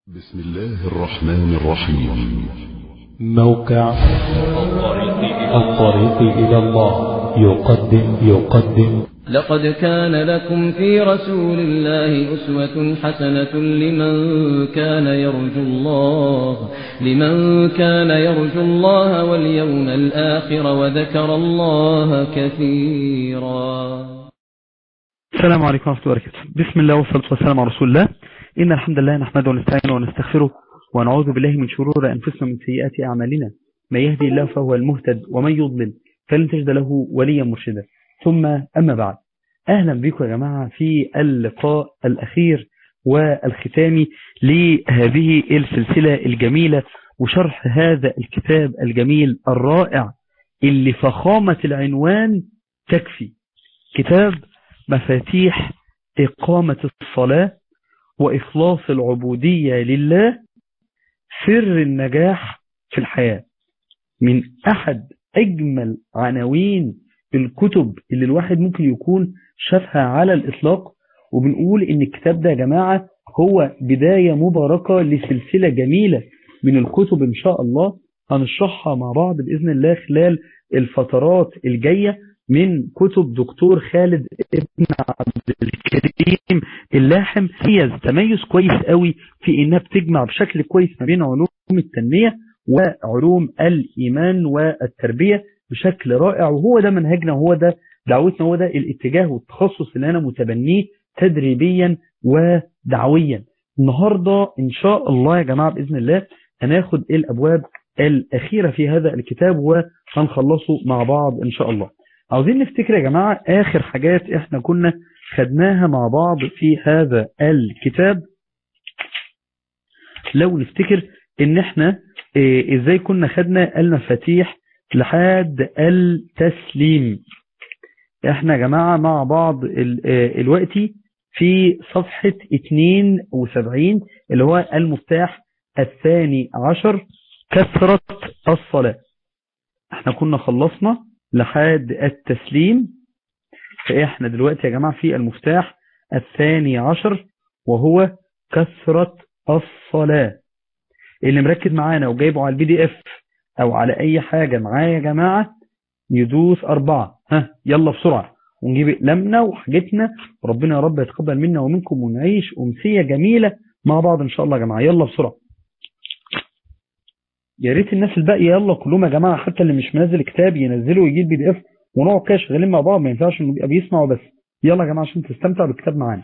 بسم الله الرحمن الرحيم موقع الطريق إلى الله يقدم يقدم لقد كان لكم في رسول الله أسوة حسنة لمن كان يرجو الله لمن كان يرجو الله واليوم الآخر وذكر الله كثيرا السلام عليكم ورحمة الله وبركاته بسم الله والصلاة والسلام على رسول الله إن الحمد لله نحمده ونستعينه ونستغفره ونعوذ بالله من شرور أنفسنا ومن سيئات أعمالنا من يهدي الله فهو المهتد ومن يضلل فلن تجد له وليا مرشدا ثم أما بعد أهلا بكم يا جماعة في اللقاء الأخير والختامي لهذه السلسلة الجميلة وشرح هذا الكتاب الجميل الرائع اللي فخامة العنوان تكفي كتاب مفاتيح إقامة الصلاة وإخلاص العبودية لله سر النجاح في الحياة من أحد أجمل عناوين الكتب اللي الواحد ممكن يكون شافها على الإطلاق وبنقول إن الكتاب ده يا جماعة هو بداية مباركة لسلسلة جميلة من الكتب إن شاء الله هنشرحها مع بعض بإذن الله خلال الفترات الجاية من كتب دكتور خالد ابن عبد الكريم اللاحم هي تميز كويس قوي في انها بتجمع بشكل كويس ما بين علوم التنمية وعلوم الايمان والتربية بشكل رائع وهو ده منهجنا وهو ده دعوتنا هو ده الاتجاه والتخصص اللي انا متبنيه تدريبيا ودعويا النهاردة ان شاء الله يا جماعة بإذن الله هناخد الابواب الاخيرة في هذا الكتاب وهنخلصه مع بعض ان شاء الله عاوزين نفتكر يا جماعة آخر حاجات احنا كنا خدناها مع بعض في هذا الكتاب لو نفتكر ان احنا اه ازاي كنا خدنا المفاتيح لحد التسليم احنا يا جماعة مع بعض اه الوقتي في صفحة 72 اللي هو المفتاح الثاني عشر كثرة الصلاة احنا كنا خلصنا لحد التسليم فإحنا دلوقتي يا جماعة في المفتاح الثاني عشر وهو كثرة الصلاة اللي مركز معانا وجايبه على البي دي اف او على اي حاجة معايا يا جماعة يدوس اربعة ها يلا بسرعة ونجيب اقلامنا وحاجتنا وربنا يا رب يتقبل منا ومنكم ونعيش امسية جميلة مع بعض ان شاء الله يا جماعة يلا بسرعة يا ريت الناس الباقيه يلا كلهم يا جماعه حتى اللي مش منزل كتاب ينزله ويجيب بي دي اف ونقعد كده شغالين مع بعض ما ينفعش انه يبقى بيسمعوا بس يلا يا جماعه عشان تستمتعوا بالكتاب معانا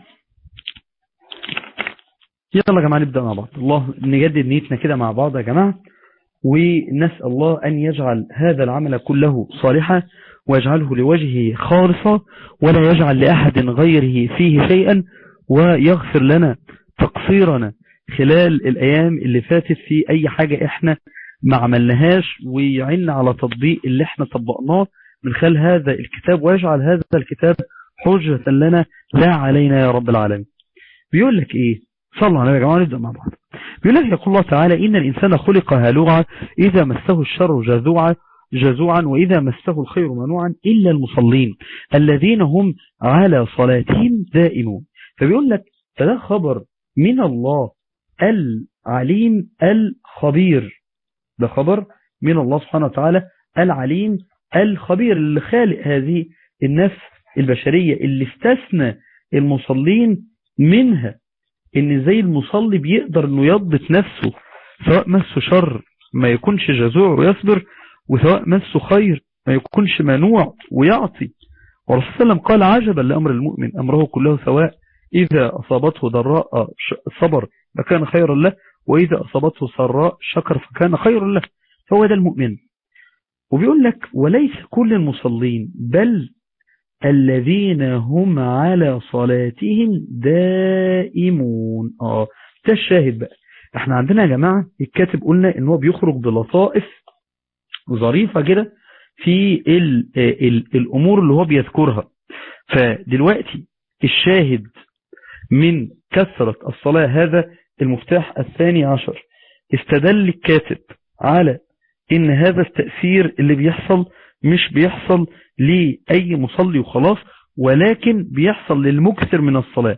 يلا يا جماعه نبدا مع بعض الله نجدد نيتنا كده مع بعض يا جماعه ونسال الله ان يجعل هذا العمل كله صالحا ويجعله لوجهه خالصا ولا يجعل لاحد غيره فيه شيئا ويغفر لنا تقصيرنا خلال الايام اللي فاتت في اي حاجه احنا ما عملناهاش ويعنا على تطبيق اللي احنا طبقناه من خلال هذا الكتاب ويجعل هذا الكتاب حجة لنا لا علينا يا رب العالمين بيقول لك ايه صلى على يا جماعة نبدأ مع بعض بيقول لك يقول الله تعالى إن الإنسان خلق هلوعا إذا مسه الشر جذوعا جزوعا وإذا مسه الخير منوعا إلا المصلين الذين هم على صلاتهم دائمون فبيقول لك فده خبر من الله العليم الخبير ده خبر من الله سبحانه وتعالى العليم الخبير اللي خالق هذه النفس البشرية اللي استثنى المصلين منها ان زي المصلي بيقدر انه يضبط نفسه سواء مسه شر ما يكونش جزوع ويصبر وسواء مسه خير ما يكونش منوع ويعطي ورسول الله قال عجبا لأمر المؤمن أمره كله سواء إذا أصابته ضراء صبر فكان خيرا له وإذا أصابته سراء شكر فكان خيرا له فهو ده المؤمن وبيقول لك وليس كل المصلين بل الذين هم على صلاتهم دائمون اه ده الشاهد بقى احنا عندنا يا جماعة الكاتب قلنا ان هو بيخرج بلطائف ظريفة كده في ال ال الامور اللي هو بيذكرها فدلوقتي الشاهد من كثرة الصلاة هذا المفتاح الثاني عشر استدل الكاتب على ان هذا التأثير اللي بيحصل مش بيحصل لأي مصلي وخلاص ولكن بيحصل للمكثر من الصلاة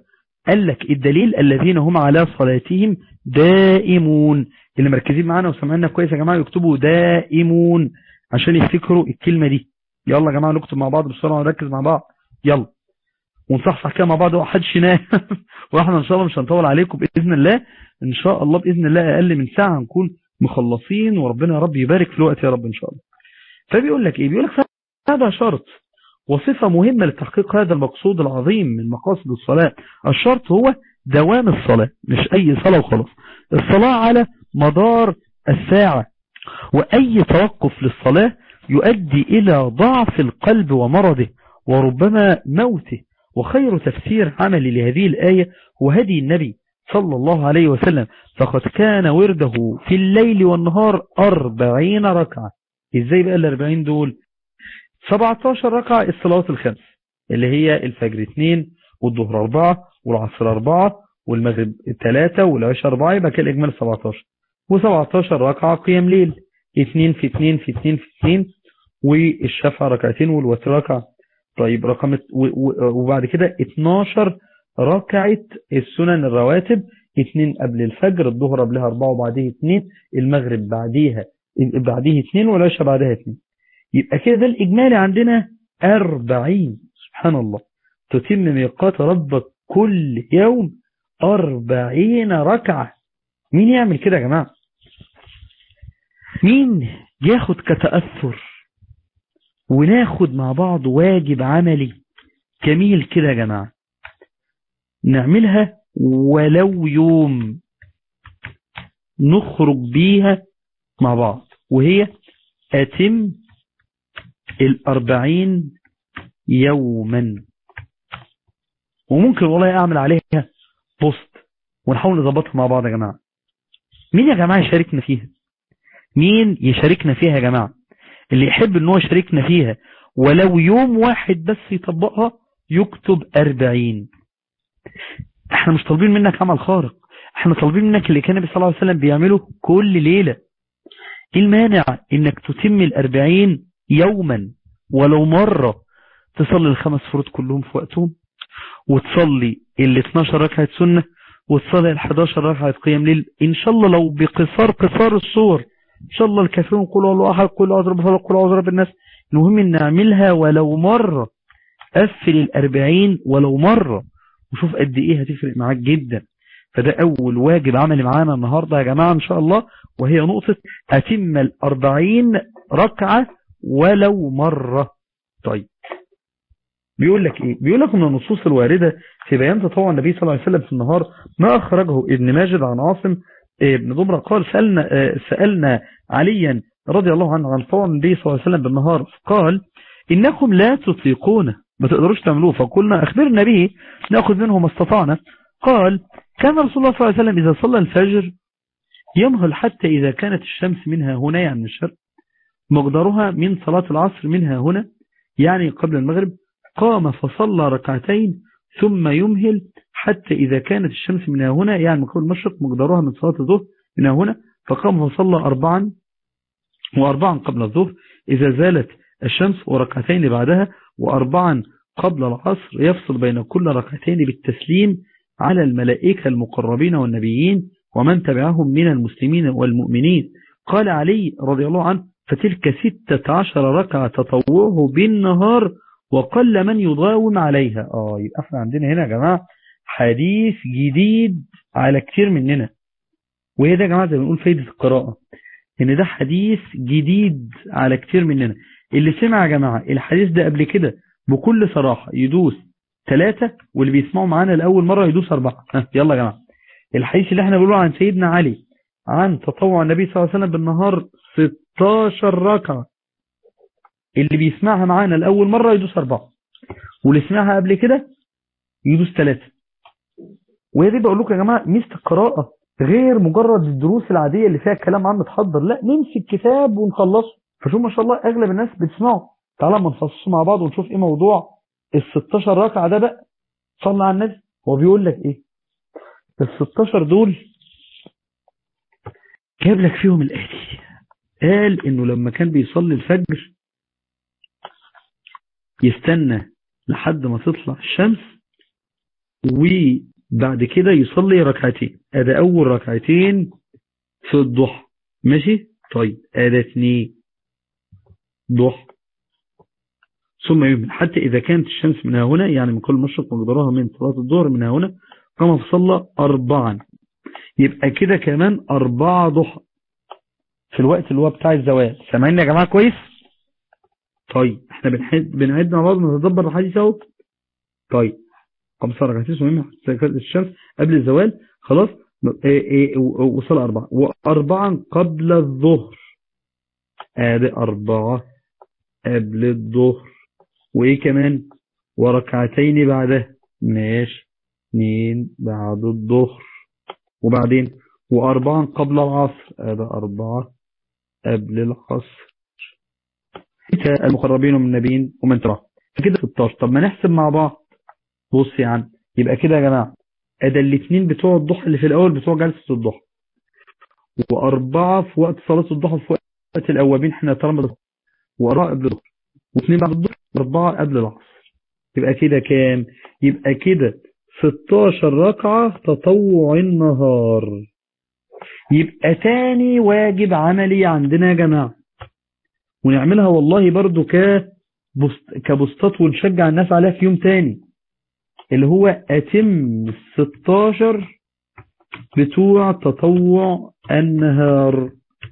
قال لك الدليل الذين هم على صلاتهم دائمون اللي مركزين معانا وسمعنا كويس يا جماعة يكتبوا دائمون عشان يفتكروا الكلمة دي يلا يا جماعة نكتب مع بعض بسرعة ونركز مع بعض يلا ونصحصح كده مع بعض وحدش ينام واحنا ان شاء الله مش هنطول عليكم باذن الله ان شاء الله باذن الله اقل من ساعه هنكون مخلصين وربنا يا رب يبارك في الوقت يا رب ان شاء الله فبيقول لك ايه بيقول لك هذا شرط وصفة مهمة لتحقيق هذا المقصود العظيم من مقاصد الصلاة الشرط هو دوام الصلاة مش أي صلاة وخلاص الصلاة على مدار الساعة وأي توقف للصلاة يؤدي إلى ضعف القلب ومرضه وربما موته وخير تفسير عملي لهذه الآية هو هدي النبي صلى الله عليه وسلم فقد كان ورده في الليل والنهار أربعين ركعة إزاي بقى الأربعين دول 17 ركعة الصلوات الخمس اللي هي الفجر 2 والظهر 4 والعصر 4 والمغرب 3 والعشاء 4 يبقى كده الإجمال 17 و17 ركعة قيام ليل 2 في 2 في 2 في 2 والشفع ركعتين والوتر ركعة طيب رقم وبعد كده 12 ركعة السنن الرواتب 2 قبل الفجر الظهر قبلها 4 وبعديه 2 المغرب بعديها بعديه 2 والعشاء بعدها 2 يبقى كده ده الإجمالي عندنا 40 سبحان الله تتم ميقات ربك كل يوم 40 ركعة مين يعمل كده يا جماعة مين ياخد كتأثر وناخد مع بعض واجب عملي جميل كده يا جماعة نعملها ولو يوم نخرج بيها مع بعض وهي أتم الأربعين يوما وممكن والله أعمل عليها بوست ونحاول نظبطها مع بعض يا جماعة مين يا جماعة يشاركنا فيها مين يشاركنا فيها يا جماعة اللي يحب ان هو يشاركنا فيها ولو يوم واحد بس يطبقها يكتب أربعين احنا مش طالبين منك عمل خارق احنا طالبين منك اللي كان النبي صلى الله عليه وسلم بيعمله كل ليلة ايه المانع انك تتم الأربعين يوما ولو مرة تصلي الخمس فروض كلهم في وقتهم وتصلي ال 12 ركعة سنة وتصلي ال 11 ركعة قيام ليل ان شاء الله لو بقصار قصار الصور ان شاء الله الكافرون قولوا الله احد قولوا اعوذ برب قولوا اعوذ برب الناس المهم ان نعملها ولو مرة قفل الأربعين ولو مرة وشوف قد ايه هتفرق معاك جدا فده اول واجب عملي معانا النهاردة يا جماعة ان شاء الله وهي نقطة اتم الاربعين ركعة ولو مرة طيب بيقول لك ايه بيقول لك من النصوص الواردة في بيان تطوع النبي صلى الله عليه وسلم في النهار ما اخرجه ابن ماجد عن عاصم ابن ضمرة قال سألنا, سألنا عليا رضي الله عنه عن تطوع النبي صلى الله عليه وسلم بالنهار قال انكم لا تطيقونه ما تقدروش تعملوه فقلنا اخبرنا به ناخذ منه ما استطعنا قال كان رسول الله صلى الله عليه وسلم اذا صلى الفجر يمهل حتى اذا كانت الشمس منها هنا يعني من الشرق مقدارها من صلاة العصر منها هنا يعني قبل المغرب قام فصلى ركعتين ثم يمهل حتى إذا كانت الشمس منها هنا يعني من قبل المشرق مقدارها من صلاة الظهر منها هنا فقام فصلى أربعا وأربعا قبل الظهر إذا زالت الشمس وركعتين بعدها وأربعا قبل العصر يفصل بين كل ركعتين بالتسليم على الملائكة المقربين والنبيين ومن تبعهم من المسلمين والمؤمنين قال علي رضي الله عنه فتلك ستة عشر ركعة تطوعه بالنهار وقل من يضاوم عليها آه يبقى احنا عندنا هنا يا جماعة حديث جديد على كتير مننا وهي ده يا جماعة زي ما بنقول فايدة القراءة ان ده حديث جديد على كتير مننا اللي سمع يا جماعة الحديث ده قبل كده بكل صراحة يدوس ثلاثة واللي بيسمعوا معانا لأول مرة يدوس أربعة يلا يا جماعة الحديث اللي احنا بنقوله عن سيدنا علي عن تطوع النبي صلى الله عليه وسلم بالنهار 16 ركعة اللي بيسمعها معانا لأول مرة يدوس أربعة واللي سمعها قبل كده يدوس ثلاثة وهي دي بقول لكم يا جماعة ميزة القراءة غير مجرد الدروس العادية اللي فيها كلام عام متحضر لا نمسك كتاب ونخلصه فشوف ما شاء الله أغلب الناس بتسمعه تعالى ما نفصصه مع بعض ونشوف ايه موضوع ال 16 ركعة ده بقى صلى على النبي هو بيقول لك ايه ال 16 دول جاب لك فيهم الآتي قال انه لما كان بيصلي الفجر يستنى لحد ما تطلع الشمس بعد كده يصلي ركعتين ادي اول ركعتين في الضحى ماشي طيب ادي اثنين ضحى ثم يؤمن حتى إذا كانت الشمس من هنا يعني من كل مشرق مقدارها من صلاة الظهر من هنا قام فصلى أربعا يبقى كده كمان أربعة ضحى في الوقت اللي هو بتاع الزوال سامعين يا جماعة كويس طيب احنا بنعد بنعد مع بعض نتدبر الحديث اهو طيب قام صلى ركعتين ثم الشمس قبل الزوال خلاص ايه ايه وصل أربعة وأربعا قبل الظهر ادي أربعة قبل الظهر وايه كمان وركعتين بعده ماشي اثنين بعد الظهر وبعدين واربعا قبل العصر هذا اربعة قبل العصر المقربين من النبيين ومن تراه فكده 16 طب ما نحسب مع بعض بص يا عم يبقى كده يا جماعة ادي الاثنين بتوع الضحى اللي في الاول بتوع جلسة الضحى واربعة في وقت صلاة الضحى في وقت الاوابين احنا طالما واربعة قبل الظهر واثنين بعد الظهر أربعة قبل العصر يبقى كده كام يبقى كده 16 ركعة تطوع النهار يبقى تاني واجب عملي عندنا يا جماعة ونعملها والله برضو كبست كبسطات ونشجع الناس عليها في يوم تاني اللي هو أتم 16 بتوع تطوع النهار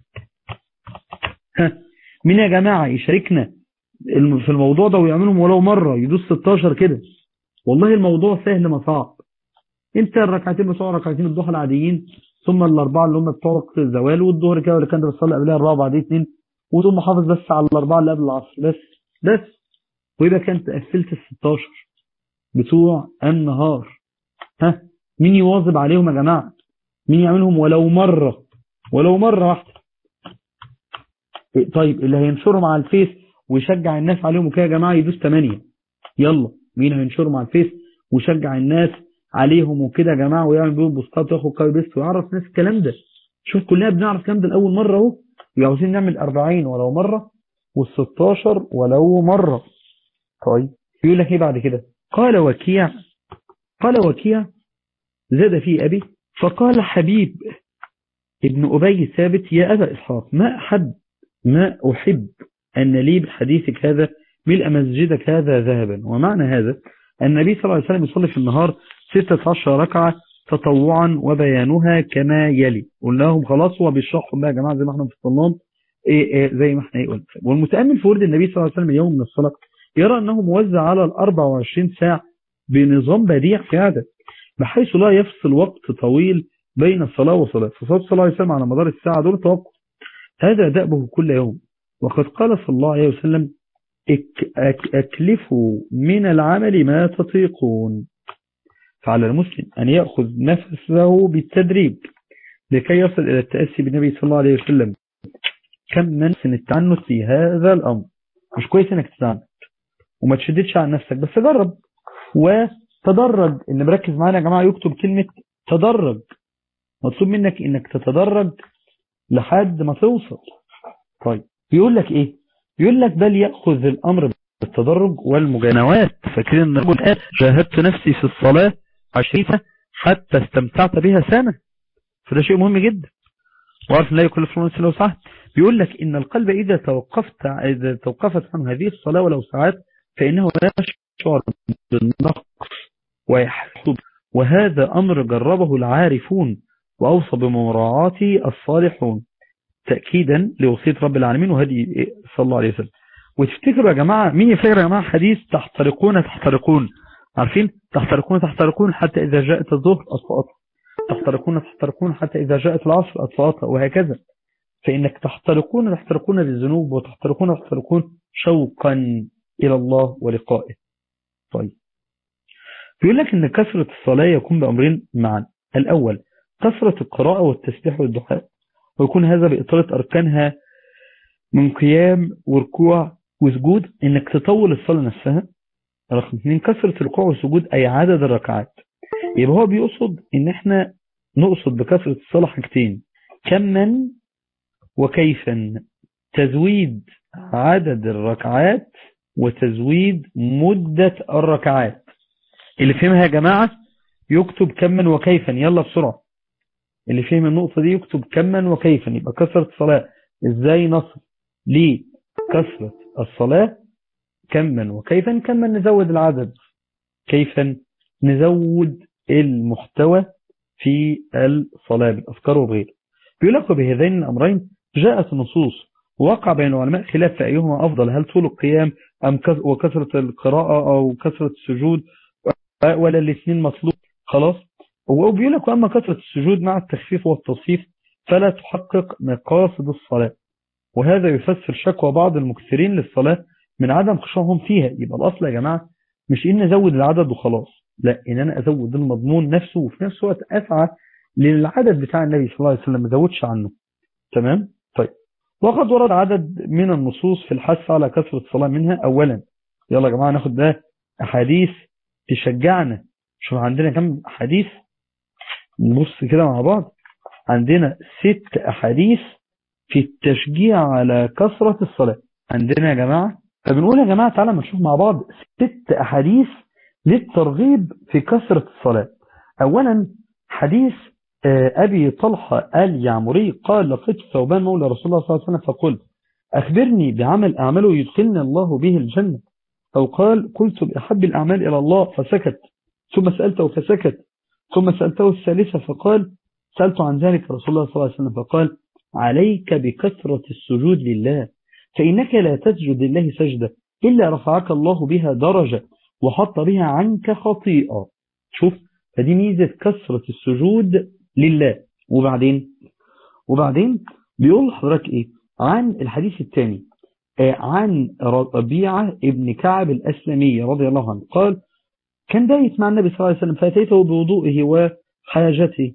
ها مين يا جماعة يشاركنا في الموضوع ده ويعملهم ولو مرة يدوس 16 كده والله الموضوع سهل ما صعب انت الركعتين بتوع ركعتين الضحى العاديين ثم الاربعه اللي هم بتوع وقت الزوال والظهر كده اللي كان بتصلي قبلها الرابعه بعدين اثنين وتقوم محافظ بس على الاربعه اللي قبل العصر بس بس ويبقى كانت قفلت ال 16 بتوع النهار ها مين يواظب عليهم يا جماعه مين يعملهم ولو مره ولو مره واحده طيب اللي هينشرهم على الفيس ويشجع الناس عليهم وكده يا جماعه يدوس 8 يلا مين هينشرهم على الفيس ويشجع الناس عليهم وكده يا جماعه ويعمل بيهم بوستات وياخد كوبي بيست ويعرف الناس الكلام ده شوف كلنا بنعرف الكلام ده لاول مره اهو وعاوزين نعمل 40 ولو مره وال16 ولو مره طيب يقول لك ايه بعد كده قال وكيع قال وكيع زاد فيه ابي فقال حبيب ابن ابي ثابت يا ابا اسحاق ما احب ما احب ان لي بحديثك هذا ملء مسجدك هذا ذهبا ومعنى هذا النبي صلى الله عليه وسلم يصلي في النهار 16 ركعة تطوعا وبيانها كما يلي قلنا لهم خلاص هو بيشرحهم بقى يا جماعة زي ما احنا فصلناهم إيه إيه زي ما احنا قلنا والمتأمل في ورد النبي صلى الله عليه وسلم اليوم من الصلاة يرى أنه موزع على ال 24 ساعة بنظام بديع في هذا بحيث لا يفصل وقت طويل بين الصلاة والصلاة فصلاة صلى الله عليه وسلم على مدار الساعة دول توقف هذا دأبه كل يوم وقد قال صلى الله عليه وسلم أكلفوا من العمل ما تطيقون فعلى المسلم أن يأخذ نفسه بالتدريب لكي يصل إلى التأسي بالنبي صلى الله عليه وسلم كم من سن التعنت في هذا الأمر مش كويس انك تتعنت وما تشددش عن نفسك بس جرب وتدرج اللي مركز معانا يا جماعة يكتب كلمة تدرج مطلوب منك انك تتدرج لحد ما توصل طيب بيقول لك ايه يقول لك بل يأخذ الأمر بالتدرج والمجانوات فاكرين ان الرجل قال جاهدت نفسي في الصلاة عشرين حتى استمتعت بها سنة فده شيء مهم جدا وعرف لا يكلف الله نفسا وسعها بيقول لك ان القلب اذا توقفت اذا توقفت عن هذه الصلاة ولو ساعات فانه يشعر بالنقص ويحسب وهذا امر جربه العارفون واوصى بمراعاته الصالحون تأكيدا لوصية رب العالمين وهدي صلى الله عليه وسلم وتفتكروا يا جماعة مين يفتكر يا جماعة حديث تحترقون تحترقون عارفين تحترقون تحترقون حتى إذا جاءت الظهر أطفأتها تحترقون تحترقون حتى إذا جاءت العصر أطفأتها وهكذا فإنك تحترقون تحترقون بالذنوب وتحترقون تحترقون شوقا إلى الله ولقائه طيب بيقول لك إن كثرة الصلاة يكون بأمرين معا الأول كثرة القراءة والتسبيح والدعاء ويكون هذا بإطالة أركانها من قيام وركوع وسجود إنك تطول الصلاة نفسها رقم اثنين كثرة الركوع والسجود أي عدد الركعات يبقى هو بيقصد إن إحنا نقصد بكثرة الصلاة حاجتين كما وكيفا تزويد عدد الركعات وتزويد مدة الركعات اللي فهمها يا جماعة يكتب كما وكيفا يلا بسرعة اللي فهم النقطة دي يكتب كما وكيفا يبقى كثرة الصلاة ازاي نصل لكثرة الصلاة كما وكيفا كما نزود العدد كيفا نزود المحتوى في الصلاة بالأفكار وغيره بيقول لك بهذين الأمرين جاءت النصوص وقع بين العلماء خلاف في أيهما أفضل هل طول القيام أم وكثرة القراءة أو كثرة السجود ولا الاثنين مطلوب خلاص وبيقول لك وأما كثرة السجود مع التخفيف والتصفيف فلا تحقق مقاصد الصلاة وهذا يفسر شكوى بعض المكثرين للصلاة من عدم خشوعهم فيها يبقى الأصل يا جماعة مش إن أزود العدد وخلاص لا إن أنا أزود المضمون نفسه وفي نفس الوقت أسعى للعدد بتاع النبي صلى الله عليه وسلم ما أزودش عنه تمام طيب وقد ورد عدد من النصوص في الحث على كثرة الصلاة منها أولا يلا يا جماعة ناخد ده أحاديث تشجعنا شوف عندنا كم حديث نبص كده مع بعض عندنا ست أحاديث في التشجيع على كثرة الصلاة عندنا يا جماعة فبنقول يا جماعة تعالى نشوف مع بعض ست أحاديث للترغيب في كثرة الصلاة أولا حديث أبي طلحة اليعمري قال لقيت ثوبان مولى رسول الله صلى الله عليه وسلم فقلت أخبرني بعمل أعمله يدخلني الله به الجنة أو قال قلت بأحب الأعمال إلى الله فسكت ثم سألته فسكت ثم سألته الثالثة فقال سألت عن ذلك رسول الله صلى الله عليه وسلم فقال عليك بكثرة السجود لله فإنك لا تسجد لله سجدة إلا رفعك الله بها درجة وحط بها عنك خطيئة شوف فدي ميزة كثرة السجود لله وبعدين وبعدين بيقول لحضرتك ايه عن الحديث الثاني آه عن ربيعة ابن كعب الأسلمي رضي الله عنه قال كان بايت مع النبي صلى الله عليه وسلم فأتيته بوضوئه وحاجته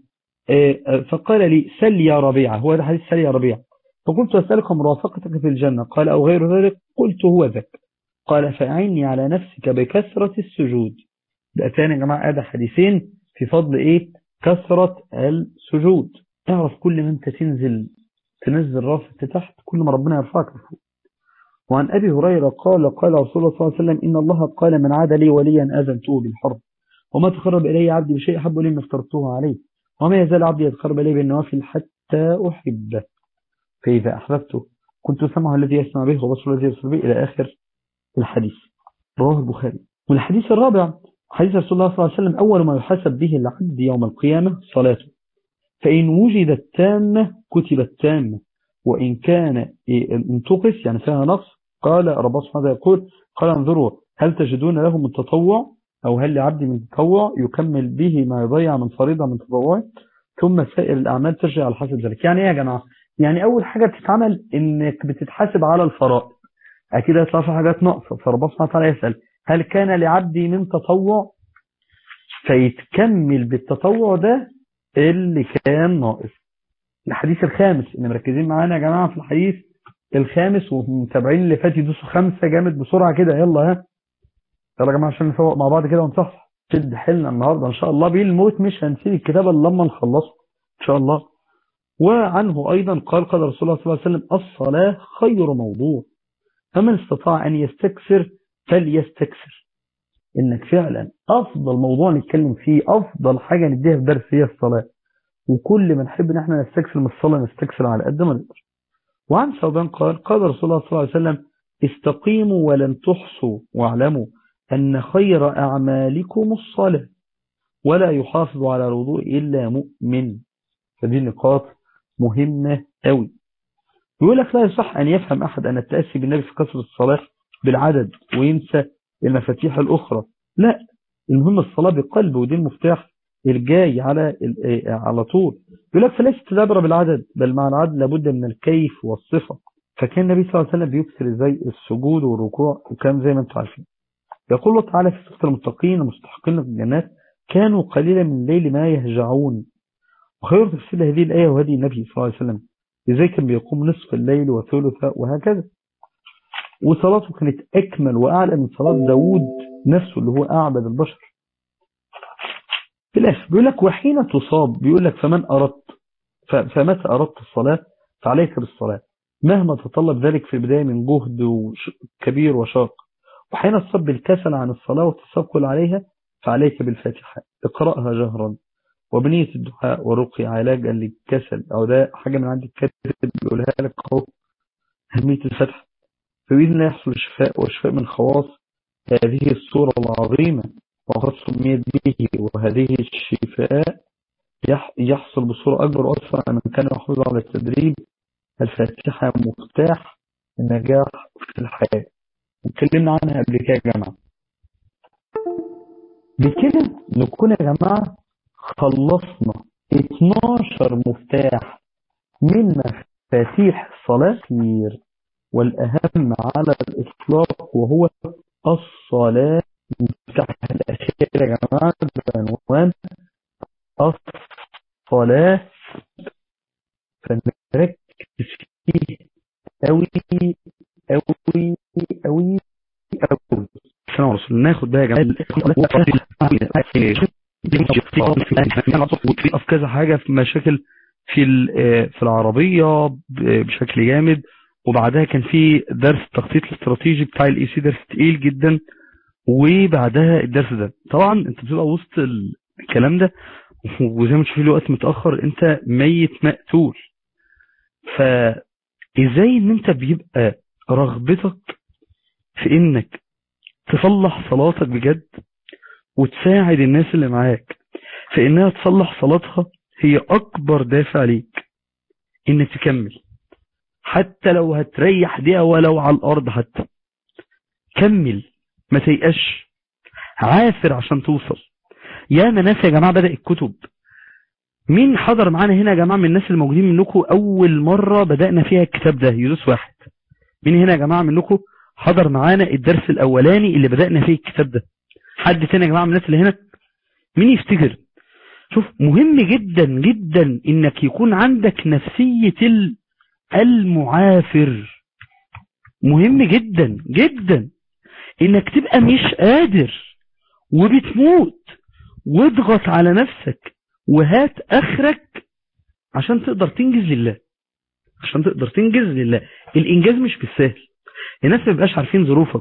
آه فقال لي سل يا ربيعة هو هذا حديث سل يا ربيعة فقلت أسألك مرافقتك في الجنة قال أو غير ذلك قلت هو ذاك قال فأعني على نفسك بكثرة السجود ده تاني يا جماعة هذا حديثين في فضل ايه كثرة السجود اعرف كل ما انت تنزل تنزل راسك تحت كل ما ربنا يرفعك لفوق وعن أبي هريرة قال قال رسول الله صلى الله عليه وسلم إن الله قال من عاد لي وليا أذنته بالحرب وما تقرب إلي عبدي بشيء أحب لي ما افترضته عليه وما يزال عبدي يتقرب إلي بالنوافل حتى أحبه فإذا أحببته كنت سمعه الذي يسمع به وبصره الذي يبصر به إلى آخر الحديث رواه البخاري والحديث الرابع حديث رسول الله صلى الله عليه وسلم أول ما يحاسب به العبد يوم القيامة صلاته فإن وجدت تامة كتبت تامة وإن كان انتقص يعني فيها نقص قال رب سبحانه يقول قال انظروا هل تجدون له من تطوع أو هل لعبد من تطوع يكمل به ما يضيع من فريضة من تطوع ثم سائر الأعمال ترجع على حسب ذلك يعني ايه يا جماعة يعني أول حاجة بتتعمل إنك بتتحاسب على الفرائض أكيد هيطلع في حاجات ناقصة فرب سبحانه وتعالى يسأل هل كان لعبدي من تطوع فيتكمل بالتطوع ده اللي كان ناقص الحديث الخامس اللي مركزين معانا يا جماعة في الحديث الخامس ومتابعين اللي فات يدوسوا خمسة جامد بسرعة كده يلا ها يلا يا جماعة عشان نفوق مع بعض كده ونصحصح شد حيلنا النهاردة ان شاء الله بالموت مش هنسيب الكتاب الا لما نخلصه ان شاء الله وعنه ايضا قال قال رسول الله صلى الله عليه وسلم الصلاة خير موضوع فمن استطاع ان يستكثر فليستكثر انك فعلا افضل موضوع نتكلم فيه افضل حاجة نديها في درس هي الصلاة وكل ما نحب ان احنا نستكثر من الصلاة نستكثر على قد ما نقدر وعن ثوبان قال قال رسول الله صلى الله عليه وسلم استقيموا ولن تحصوا واعلموا ان خير اعمالكم الصلاة ولا يحافظ على الوضوء الا مؤمن فدي نقاط مهمة قوي يقول لك لا يصح ان يفهم احد ان التأسي بالنبي في كثرة الصلاة بالعدد وينسى المفاتيح الأخرى لا المهم الصلاة بقلب ودي المفتاح الجاي على على طول يقول لك فليس تدبر بالعدد بل مع العدد لابد من الكيف والصفة فكان النبي صلى الله عليه وسلم بيكثر ازاي السجود والركوع وكان زي ما انتم عارفين يقول الله تعالى في سورة المتقين المستحقين للجنات كانوا قليلا من الليل ما يهجعون وخير تفسير هذه الآية وهذه النبي صلى الله عليه وسلم ازاي كان بيقوم نصف الليل وثلثه وهكذا وصلاته كانت أكمل وأعلى من صلاة داود نفسه اللي هو أعبد البشر في الآخر بيقول لك وحين تصاب بيقول لك فمن أردت فمتى أردت الصلاة فعليك بالصلاة مهما تطلب ذلك في البداية من جهد كبير وشاق وحين تصاب بالكسل عن الصلاة والتثقل عليها فعليك بالفاتحة اقرأها جهرا وبنية الدعاء ورقي علاجا للكسل أو ده حاجة من عند الكاتب بيقولها لك أهو أهمية الفتح فبإذن الله يحصل الشفاء والشفاء من خواص هذه الصورة العظيمة وقد سميت به وهذه الشفاء يحصل بصورة أكبر أصلا من كان يحافظ على التدريب الفاتحة مفتاح النجاح في الحياة واتكلمنا عنها قبل كده يا جماعة بكده نكون يا جماعة خلصنا 12 مفتاح من مفاتيح الصلاة كتير والأهم على الإطلاق وهو الصلاة المفتاح الأخير يا جماعة بعنوان الصلاة فنركز فيه أوي أوي أوي أوي السلام رسول ناخد بقى يا جماعة في كذا حاجة في مشاكل في في العربية بشكل جامد وبعدها كان في درس التخطيط الاستراتيجي بتاع الاي سي درس تقيل جدا وبعدها الدرس ده طبعا انت بتبقى وسط الكلام ده وزي ما تشوف الوقت متأخر انت ميت مقتول فازاي ان انت بيبقى رغبتك في انك تصلح صلاتك بجد وتساعد الناس اللي معاك في انها تصلح صلاتها هي اكبر دافع ليك انك تكمل حتى لو هتريح دقيقة ولو على الارض حتى كمل ما تيأش عافر عشان توصل يا ناس يا جماعة بدأ الكتب مين حضر معانا هنا يا جماعة من الناس الموجودين منكم أول مرة بدأنا فيها الكتاب ده يدوس واحد مين هنا يا جماعة منكم حضر معانا الدرس الأولاني اللي بدأنا فيه الكتاب ده حد تاني يا جماعة من الناس اللي هنا مين يفتكر شوف مهم جدا جدا انك يكون عندك نفسية المعافر مهم جدا جدا انك تبقى مش قادر وبتموت واضغط على نفسك وهات اخرك عشان تقدر تنجز لله عشان تقدر تنجز لله الانجاز مش بالسهل الناس ما بيبقاش عارفين ظروفك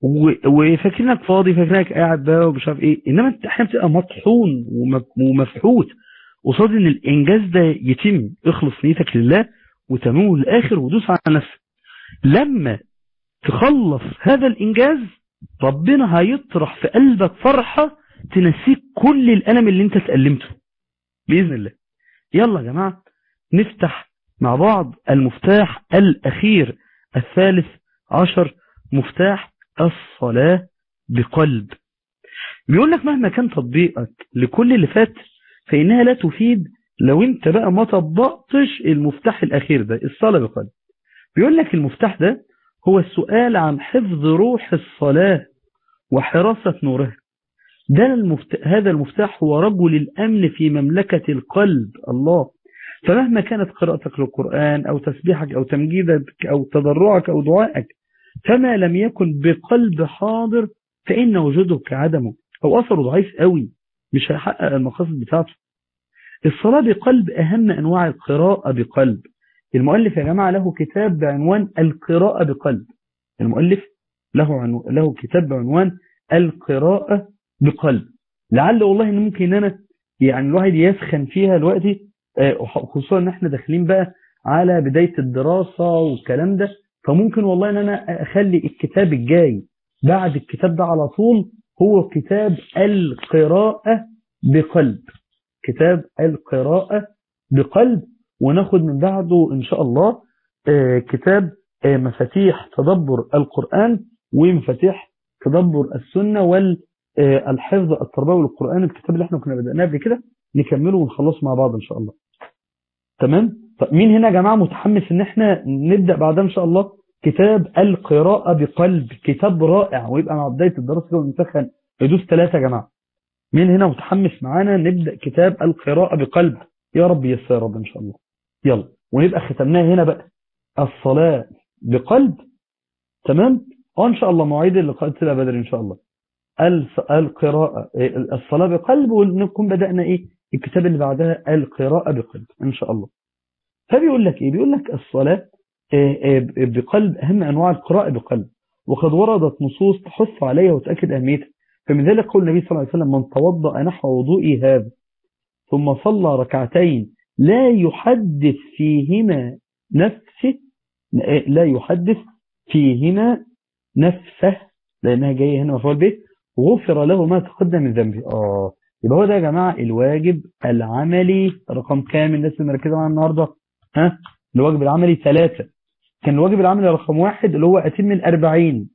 وفاكرينك فاضي فاكرينك قاعد بقى ومش عارف ايه انما انت احيانا بتبقى مطحون ومفحوت قصاد ان الانجاز ده يتم اخلص نيتك لله وتموه للاخر ودوس على نفسك لما تخلص هذا الانجاز ربنا هيطرح في قلبك فرحة تنسيك كل الألم اللي انت تألمته بإذن الله يلا يا جماعة نفتح مع بعض المفتاح الأخير الثالث عشر مفتاح الصلاة بقلب بيقول لك مهما كان تطبيقك لكل اللي فات فإنها لا تفيد لو انت بقى ما طبقتش المفتاح الأخير ده الصلاة بقلب بيقول لك المفتاح ده هو السؤال عن حفظ روح الصلاة وحراسة نورها ده المفتاح هذا المفتاح هو رجل الأمن في مملكة القلب الله فمهما كانت قراءتك للقرآن أو تسبيحك أو تمجيدك أو تضرعك أو دعائك فما لم يكن بقلب حاضر فإن وجوده كعدمه أو أثره ضعيف قوي مش هيحقق المقاصد بتاعته الصلاة بقلب أهم أنواع القراءة بقلب المؤلف يا جماعة له كتاب بعنوان القراءة بقلب المؤلف له عنو... له كتاب بعنوان القراءة بقلب لعل والله ان ممكن ان انا يعني الواحد يسخن فيها دلوقتي خصوصا ان احنا داخلين بقى على بداية الدراسة والكلام ده فممكن والله ان انا اخلي الكتاب الجاي بعد الكتاب ده على طول هو كتاب القراءة بقلب كتاب القراءة بقلب وناخد من بعده ان شاء الله كتاب مفاتيح تدبر القرآن ومفاتيح تدبر السنة والحفظ التربوي للقرآن الكتاب اللي احنا كنا بدأناه قبل كده نكمله ونخلصه مع بعض ان شاء الله تمام طب مين هنا يا جماعة متحمس ان احنا نبدأ بعدها ان شاء الله كتاب القراءة بقلب كتاب رائع ويبقى مع بداية الدراسة كده ونسخن يدوس ثلاثة يا جماعة مين هنا متحمس معانا نبدأ كتاب القراءة بقلب يا رب يسر يا رب ان شاء الله يلا ونبقى ختمناها هنا بقى الصلاة بقلب تمام اه ان شاء الله مواعيد اللقاء تبقى بدري ان شاء الله القراءة الصلاة بقلب ونكون بدأنا ايه الكتاب اللي بعدها القراءة بقلب ان شاء الله فبيقول لك ايه بيقول لك الصلاة بقلب اهم انواع القراءة بقلب وقد وردت نصوص تحث عليها وتأكد اهميتها فمن ذلك قول النبي صلى الله عليه وسلم من توضأ نحو وضوئي هذا ثم صلى ركعتين لا يحدث فيهما نفسه لا يحدث فيهما نفسه لأنها جاية هنا مفعول به غفر له ما تقدم من ذنبه آه يبقى هو ده يا جماعة الواجب العملي رقم كام الناس اللي مركزة معانا النهاردة ها الواجب العملي ثلاثة كان الواجب العملي رقم واحد اللي هو أتم الأربعين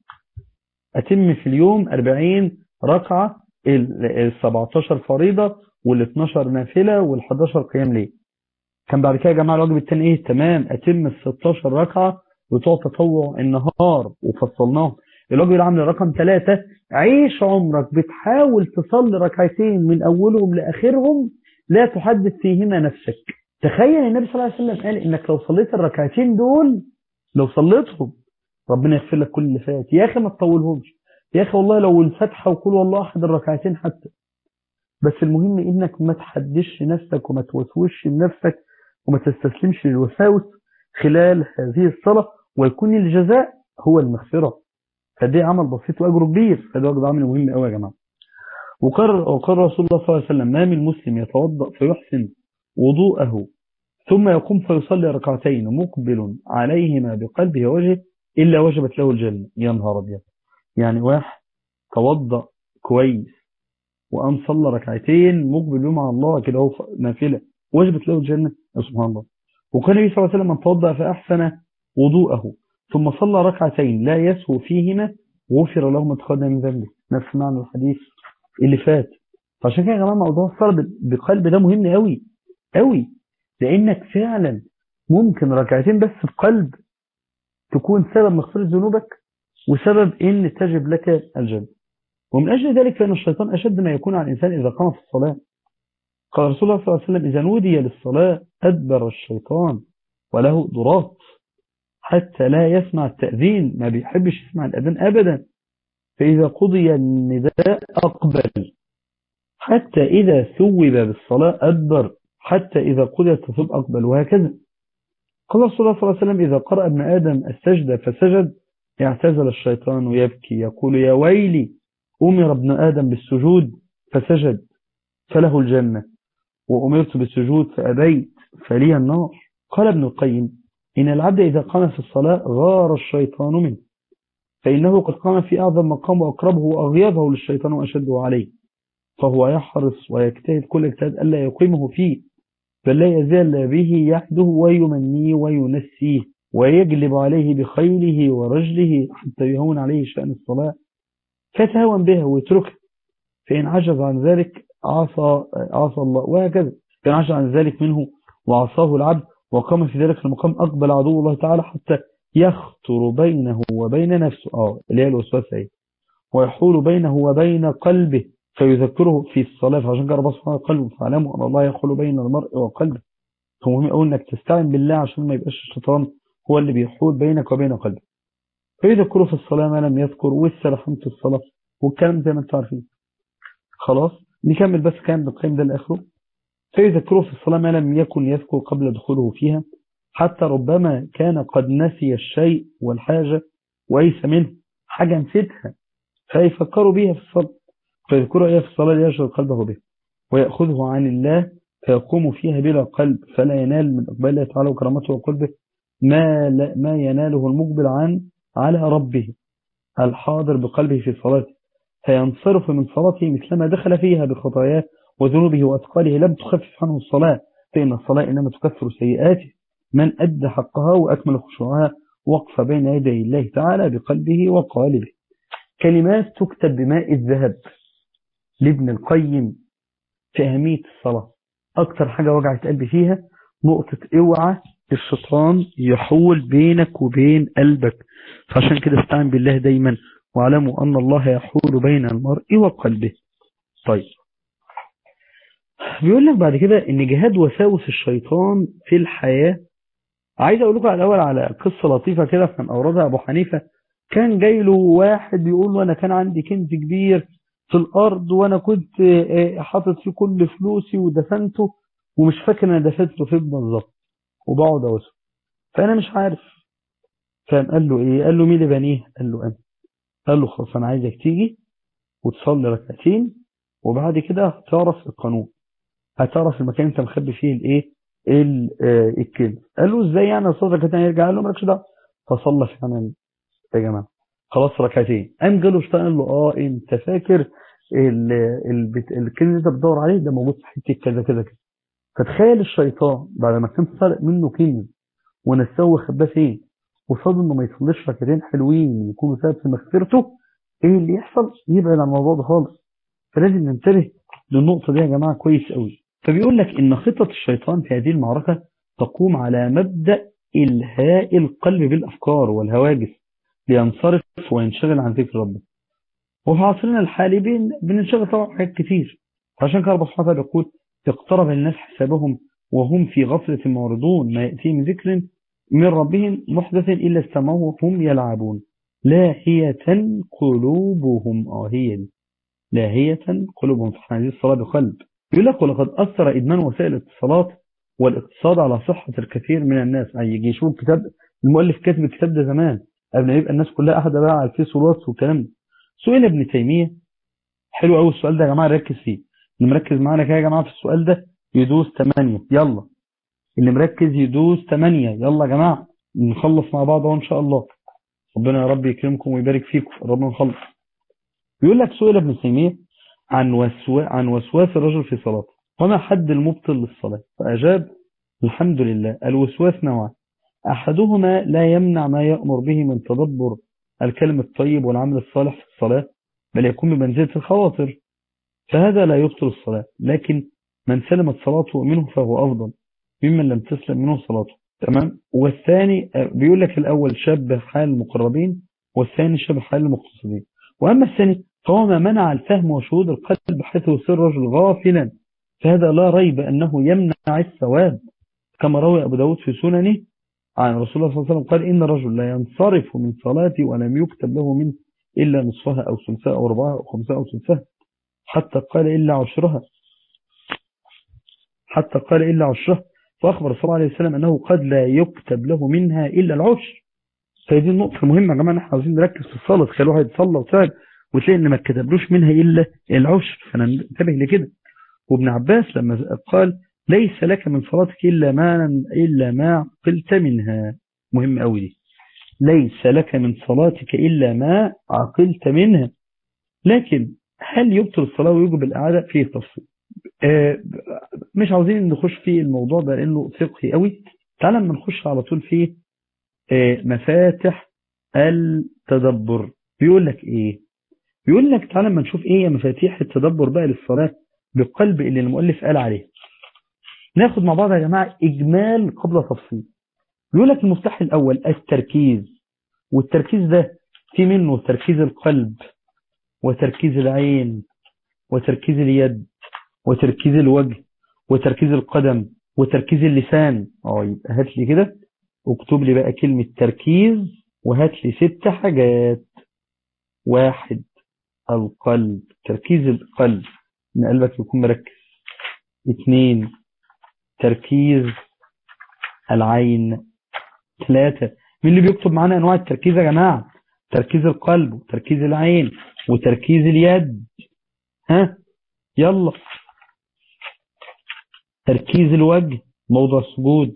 أتم في اليوم أربعين ركعة ال 17 فريضة وال 12 نافلة وال 11 قيام ليل كان بعد كده يا جماعة الواجب الثاني ايه تمام أتم ال 16 ركعة بتوع تطوع النهار وفصلناهم الواجب العملي رقم ثلاثة عيش عمرك بتحاول تصلي ركعتين من أولهم لآخرهم لا تحدث فيهما نفسك تخيل النبي صلى الله عليه وسلم قال إنك لو صليت الركعتين دول لو صليتهم ربنا يغفر لك كل اللي فات يا أخي ما تطولهمش يا أخي والله لو الفتحة وقول والله أحد الركعتين حتى بس المهم إنك ما تحدش نفسك وما توسوش لنفسك وما تستسلمش للوساوس خلال هذه الصلاة ويكون الجزاء هو المغفرة فدي عمل بسيط وأجره كبير فده واجب عمل مهم قوي يا جماعة وقال وقال رسول الله صلى الله عليه وسلم ما من مسلم يتوضأ فيحسن وضوءه ثم يقوم فيصلي ركعتين مقبل عليهما بقلبه ووجهه إلا وجبت له الجنة يا نهار أبيض يعني واحد توضأ كويس وقام صلى ركعتين مقبل مع الله كده هو نافلة وجبت له الجنة سبحان الله وكان النبي صلى الله عليه وسلم من توضأ فأحسن وضوءه ثم صلى ركعتين لا يسهو فيهما غفر له ما تقدم من ذنبه نفس معنى الحديث اللي فات فعشان كده يا جماعه موضوع الصلاه بقلب ده مهم قوي قوي لانك فعلا ممكن ركعتين بس بقلب تكون سبب مغفرة ذنوبك وسبب ان تجب لك الجنة ومن اجل ذلك فان الشيطان اشد ما يكون على الانسان اذا قام في الصلاة قال رسول الله صلى الله عليه وسلم اذا نودي للصلاة ادبر الشيطان وله ضراط حتى لا يسمع التأذين ما بيحبش يسمع الأذان أبدا فإذا قضي النداء أقبل حتى إذا ثوب بالصلاة أدبر حتى إذا قضي التصوب أقبل وهكذا قال رسول الله صلى الله عليه وسلم إذا قرأ ابن آدم السجدة فسجد اعتزل الشيطان ويبكي يقول يا ويلي أمر ابن آدم بالسجود فسجد فله الجنة وأمرت بالسجود فأبيت فلي النار قال ابن القيم إن العبد إذا قام في الصلاة غار الشيطان منه فإنه قد قام في أعظم مقام وأقربه وأغيظه للشيطان وأشده عليه فهو يحرص ويجتهد كل اجتهاد ألا يقيمه فيه بل لا يزال به يحده ويمنيه وينسيه ويجلب عليه بخيله ورجله حتى يهون عليه شأن الصلاة فتهون بها ويتركها فإن عجز عن ذلك عصى, عصى الله وهكذا فإن عجز عن ذلك منه وعصاه العبد وقام في ذلك المقام أقبل عدو الله تعالى حتى يخطر بينه وبين نفسه اه اللي هي الوسوسة ايه ويحول بينه وبين قلبه فيذكره في الصلاة فعشان كده ربنا سبحانه قلبه فاعلموا أن الله يحول بين المرء وقلبه فمهم قوي انك تستعين بالله عشان ما يبقاش الشيطان هو اللي بيحول بينك وبين قلبك فيذكره في الصلاة ما لم يذكر والسلام في الصلاة والكلام زي ما انتم عارفين خلاص نكمل بس كان بالقيم ده لآخره فيذكره في الصلاة ما لم يكن يذكر قبل دخوله فيها حتى ربما كان قد نسي الشيء والحاجة ويس منه حاجة نسيتها فيفكروا بها في الصلاة فيذكروا إياه في الصلاة ليشغل قلبه به ويأخذه عن الله فيقوم فيها بلا قلب فلا ينال من أقبال الله تعالى وكرامته وقلبه ما, ما يناله المقبل عن على ربه الحاضر بقلبه في صلاته فينصرف من صلاته مثلما دخل فيها بخطاياه وذنوبه وأثقاله لم تخفف عنه الصلاة فإن الصلاة إنما تكفر سيئاته من أدى حقها وأكمل خشوعها وقف بين يدي الله تعالى بقلبه وقالبه كلمات تكتب بماء الذهب لابن القيم في أهمية الصلاة أكتر حاجة وجعت قلبي فيها نقطة اوعى الشيطان يحول بينك وبين قلبك فعشان كده استعن بالله دايما واعلموا أن الله يحول بين المرء وقلبه طيب بيقول لك بعد كده ان جهاد وساوس الشيطان في الحياة عايز اقول لكم على الاول على قصة لطيفة كده كان اوردها ابو حنيفة كان جاي له واحد بيقول له انا كان عندي كنز كبير في الارض وانا كنت حاطط فيه كل فلوسي ودفنته ومش فاكر انا دفنته فين بالظبط وبقعد اوسه فانا مش عارف فقام قال له ايه قال له مين اللي بنيه قال له انا قال له خلاص انا عايزك تيجي وتصلي ركعتين وبعد كده هتعرف القانون هتعرف المكان انت مخبي فيه الايه ال- آه، الكلمه قال له ازاي يعني الصوت ركعتين هيرجع قال له مالكش دعوه فصلى فعلا يا جماعه خلاص ركعتين قام جاله الشيطان قال له اه انت فاكر ال- البت- الكلمه اللي انت بتدور عليه ده موجود في حته كذا كذا كذا فتخيل الشيطان بعد ما كان سرق منه كلمه ونسوه خباه فين وصاد انه ما يصليش ركعتين حلوين يكونوا سبب في مغفرته ايه اللي يحصل يبعد عن الموضوع ده خالص فلازم ننتبه للنقطه دي يا جماعه كويس قوي فبيقول لك ان خطط الشيطان في هذه المعركه تقوم على مبدا الهاء القلب بالافكار والهواجس لينصرف وينشغل عن ذكر ربه وفي عصرنا الحالي بين بننشغل طبعا حاجات كتير عشان كده ربنا سبحانه وتعالى بيقول اقترب الناس حسابهم وهم في غفلة معرضون ما يأتيهم من ذكر من ربهم محدث إلا استمعوه وهم يلعبون لاهية قلوبهم اه هي دي لاهية قلوبهم في هذه الصلاة بقلب يقول لك ولقد أثر إدمان وسائل الاتصالات والاقتصاد على صحة الكثير من الناس يعني يجي يشوف كتاب المؤلف كاتب الكتاب ده زمان قبل ما يبقى الناس كلها قاعدة بقى على الفيس والواتس والكلام ده سئل ابن تيمية حلو قوي السؤال ده يا جماعة ركز فيه اللي مركز معانا كده يا جماعة في السؤال ده يدوس 8 يلا اللي مركز يدوس 8 يلا يا جماعة نخلص مع بعض اهو ان شاء الله ربنا يا رب يكرمكم ويبارك فيكم ربنا نخلص بيقول لك سئل ابن تيمية عن وسو... عن وسواس الرجل في صلاته وما حد المبطل للصلاة فأجاب الحمد لله الوسواس نوعان أحدهما لا يمنع ما يأمر به من تدبر الكلم الطيب والعمل الصالح في الصلاة بل يكون بمنزلة الخواطر فهذا لا يبطل الصلاة لكن من سلمت صلاته منه فهو أفضل ممن لم تسلم منه صلاته تمام والثاني آه، بيقول لك الأول شبه حال المقربين والثاني شبه حال المقتصدين وأما الثاني فهو ما منع الفهم وشهود القلب حيث يصير الرجل غافلا فهذا لا ريب أنه يمنع الثواب كما روى أبو داود في سننه عن رسول الله صلى الله عليه وسلم قال إن الرجل لا ينصرف من صلاته ولم يكتب له منه إلا نصفها أو ثلثها أو ربعها أو خمسها أو ثلثها حتى قال إلا عشرها حتى قال إلا عشرها فأخبر صلى الله عليه وسلم أنه قد لا يكتب له منها إلا العشر فهذه النقطة المهمة يا جماعة نحن عاوزين نركز في الصلاة تخيل واحد يصلى وسال وتلاقي إن ما كتبلوش منها إلا العشر فننتبه لكده وابن عباس لما قال ليس لك من صلاتك إلا ما إلا ما عقلت منها مهم قوي دي ليس لك من صلاتك إلا ما عقلت منها لكن هل يبطل الصلاة ويجب الإعادة فيه تفصيل آه، مش عاوزين نخش في الموضوع ده لأنه فقهي قوي تعالى ما نخش على طول في آه، مفاتح التدبر بيقول لك ايه بيقول لك تعالى ما نشوف ايه هي مفاتيح التدبر بقى للصلاة بالقلب اللي المؤلف قال عليه ناخد مع بعض يا جماعة إجمال قبل تفصيل بيقول لك المفتاح الأول التركيز والتركيز ده في منه تركيز القلب وتركيز العين وتركيز اليد وتركيز الوجه وتركيز القدم وتركيز اللسان اه يبقى هات لي كده اكتب لي بقى كلمة تركيز وهات لي ست حاجات واحد القلب تركيز القلب ان قلبك يكون مركز اثنين تركيز العين ثلاثة مين اللي بيكتب معانا انواع التركيز يا جماعة تركيز القلب وتركيز العين وتركيز اليد ها يلا تركيز الوجه موضع السجود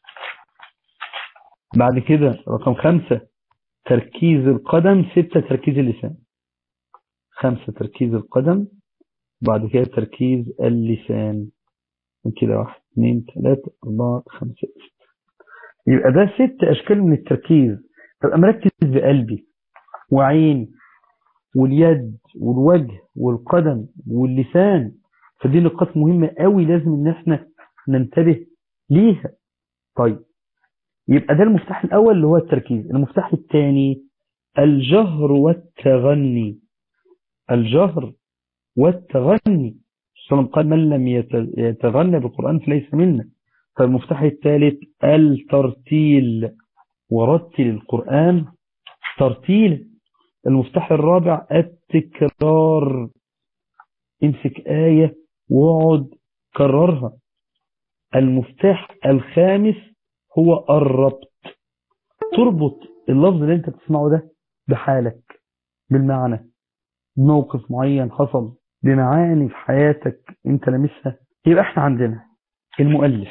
بعد كده رقم خمسة تركيز القدم ستة تركيز اللسان خمسة تركيز القدم بعد كده تركيز اللسان كده واحد اثنين ثلاثة أربعة خمسة ستة يبقى ده ست أشكال من التركيز أبقى مركز بقلبي وعين واليد والوجه والقدم واللسان فدي نقاط مهمة قوي لازم ان احنا ننتبه ليها طيب يبقى ده المفتاح الاول اللي هو التركيز المفتاح الثاني الجهر والتغني الجهر والتغني السلام قال من لم يتغنى بالقرآن فليس منا فالمفتاح الثالث الترتيل ورتل القرآن ترتيل المفتاح الرابع التكرار امسك آية واقعد كررها المفتاح الخامس هو الربط تربط اللفظ اللي انت بتسمعه ده بحالك بالمعنى بموقف معين حصل بمعاني في حياتك انت لمسها يبقى احنا عندنا المؤلف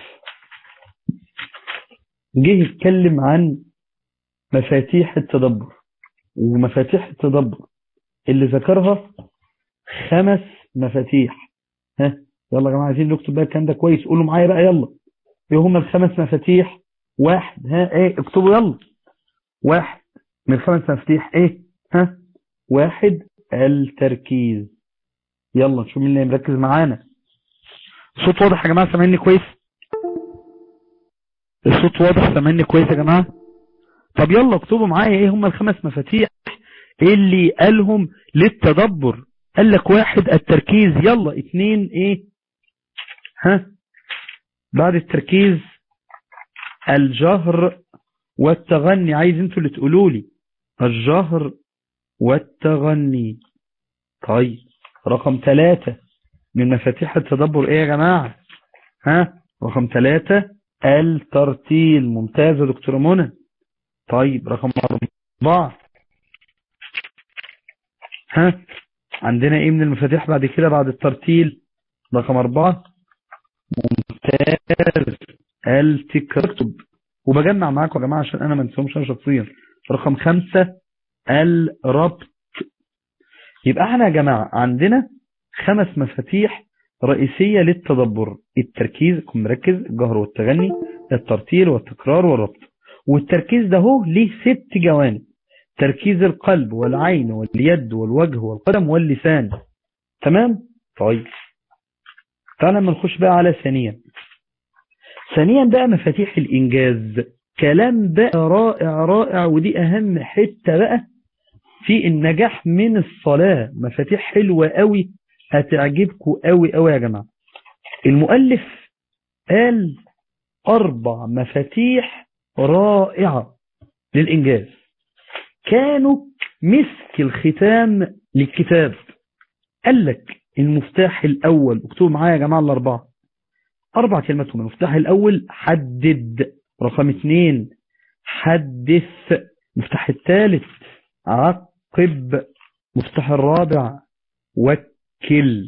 جه يتكلم عن مفاتيح التدبر ومفاتيح التدبر اللي ذكرها خمس مفاتيح ها يلا يا جماعه عايزين نكتب بقى الكلام ده كويس قولوا معايا بقى يلا ايه هم الخمس مفاتيح واحد ها ايه اكتبوا يلا واحد من الخمس مفاتيح ايه ها واحد التركيز يلا نشوف مين اللي مركز معانا الصوت واضح يا جماعه سامعيني كويس الصوت واضح سامعيني كويس يا جماعه طب يلا اكتبوا معايا ايه هم الخمس مفاتيح اللي قالهم للتدبر قال لك واحد التركيز يلا اتنين ايه ها بعد التركيز الجهر والتغني عايز انتوا اللي تقولوا لي الجهر والتغني طيب رقم ثلاثة من مفاتيح التدبر ايه يا جماعة ها رقم ثلاثة الترتيل ممتاز يا دكتور منى طيب رقم أربعة ها عندنا ايه من المفاتيح بعد كده بعد الترتيل رقم أربعة ممتاز التكتب وبجمع معاكم يا جماعة عشان أنا ما انساهمش أنا شخصيا رقم خمسة الربط يبقى احنا يا جماعة عندنا خمس مفاتيح رئيسية للتدبر التركيز كن مركز الجهر والتغني الترتيل والتكرار والربط والتركيز ده هو ليه ست جوانب تركيز القلب والعين واليد والوجه والقدم واللسان تمام طيب تعالى لما نخش بقى على ثانيا ثانيا بقى مفاتيح الإنجاز كلام بقى رائع رائع ودي أهم حتة بقى في النجاح من الصلاة مفاتيح حلوة قوي هتعجبكم قوي قوي يا جماعة المؤلف قال أربع مفاتيح رائعة للإنجاز كانوا مسك الختام للكتاب قال لك المفتاح الأول اكتبوا معايا يا جماعة الأربعة أربع كلمات هم المفتاح الأول حدد رقم اثنين حدث المفتاح الثالث عقب المفتاح الرابع وكل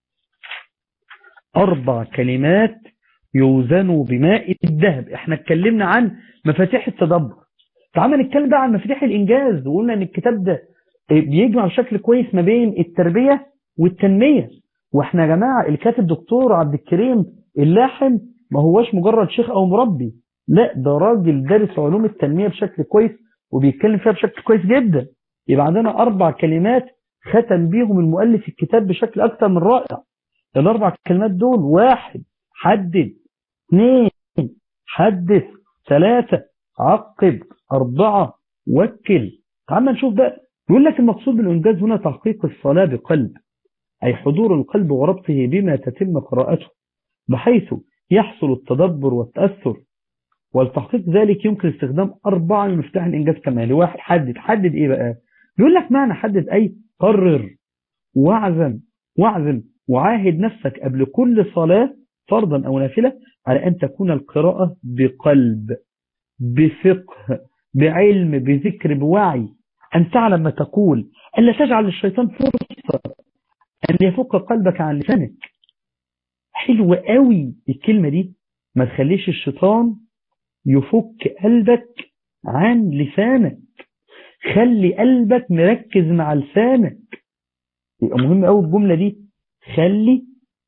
أربع كلمات يوزنوا بماء الذهب احنا اتكلمنا عن مفاتيح التدبر تعالى نتكلم بقى عن مفاتيح الإنجاز وقلنا ان الكتاب ده بيجمع بشكل كويس ما بين التربية والتنمية واحنا يا جماعة الكاتب دكتور عبد الكريم اللاحم ما هوش مجرد شيخ او مربي لا ده راجل دارس علوم التنمية بشكل كويس وبيتكلم فيها بشكل كويس جدا يبقى عندنا اربع كلمات ختم بيهم المؤلف الكتاب بشكل اكثر من رائع الاربع كلمات دول واحد حدد اثنين حدث ثلاثة عقب أربعة وكل تعال نشوف بقى يقول لك المقصود بالإنجاز هنا تحقيق الصلاة بقلب أي حضور القلب وربطه بما تتم قراءته بحيث يحصل التدبر والتأثر ولتحقيق ذلك يمكن استخدام أربعة من مفتاح الإنجاز كمان واحد حدد حدد إيه بقى يقول لك معنى حدد أي قرر واعزم واعزم وعاهد نفسك قبل كل صلاة فرضا أو نافلة على أن تكون القراءة بقلب بفقه بعلم بذكر بوعي أن تعلم ما تقول ألا تجعل للشيطان فرصة أن يفك قلبك عن لسانك حلوة قوي الكلمة دي ما تخليش الشيطان يفك قلبك عن لسانك خلي قلبك مركز مع لسانك يبقى مهم قوي الجملة دي خلي